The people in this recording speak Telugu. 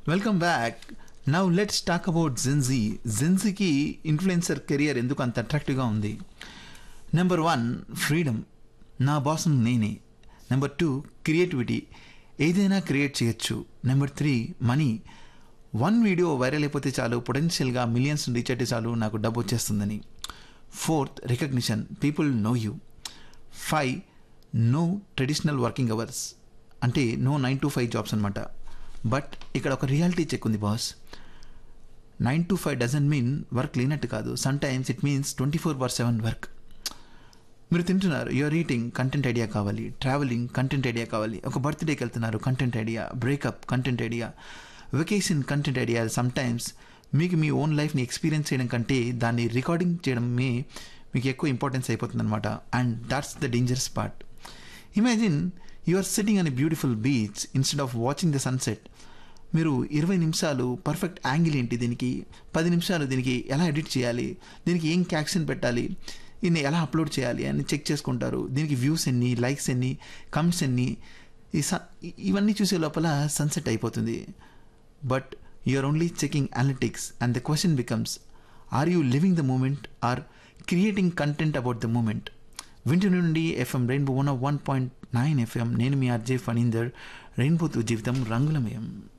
welcome back now let's talk about Gen Z జెన్జీకి ఇన్ఫ్లుయెన్సర్ కెరియర్ ఎందుకు అంత అట్రాక్టివ్గా ఉంది నెంబర్ వన్ ఫ్రీడమ్ నా బాస్ నేనే నెంబర్ టూ క్రియేటివిటీ ఏదైనా క్రియేట్ చేయొచ్చు number three money one video viral అయిపోతే చాలు పొటెన్షియల్గా మిలియన్స్ రీచ్ అయితే చాలు నాకు డబ్బు వచ్చేస్తుందని fourth recognition people know you five no traditional working hours అంటే no nine to five jobs అనమాట బట్ ఇక్కడ ఒక రియాలిటీ చెక్ ఉంది boss nine to five doesn't mean work లేనట్టు కాదు sometimes it means twenty four by seven work మీరు తింటున్నారు యూఆర్ ఈటింగ్ కంటెంట్ ఐడియా కావాలి ట్రావెలింగ్ కంటెంట్ ఐడియా కావాలి ఒక బర్త్డేకి వెళ్తున్నారు content idea breakup content idea vacation content idea sometimes మీకు మీ ఓన్ లైఫ్ని ఎక్స్పీరియన్స్ చేయడం కంటే దాన్ని రికార్డింగ్ చేయడమే మీకు ఎక్కువ ఇంపార్టెన్స్ అయిపోతుంది అనమాట and that's the dangerous part imagine you are sitting on a beautiful beach instead of watching the sunset మీరు ఇరవై నిమిషాలు పర్ఫెక్ట్ యాంగిల్ ఏంటి దీనికి పది నిమిషాలు దీనికి ఎలా ఎడిట్ చేయాలి దీనికి ఏం క్యాప్షన్ పెట్టాలి దీన్ని ఎలా అప్లోడ్ చేయాలి అని చెక్ చేసుకుంటారు దీనికి వ్యూస్ ఎన్ని లైక్స్ ఎన్ని కమెంట్స్ ఎన్ని ఈ సన్ ఇవన్నీ చూసే లోపల సన్సెట్ అయిపోతుంది but you are only checking analytics and the question becomes are you living the moment or creating content about the moment వింటు నుండి FM rainbow one one point nine FM నేను మీ ఆర్జే ఫణీందర్ రెయిన్బోతో జీవితం రంగులమయం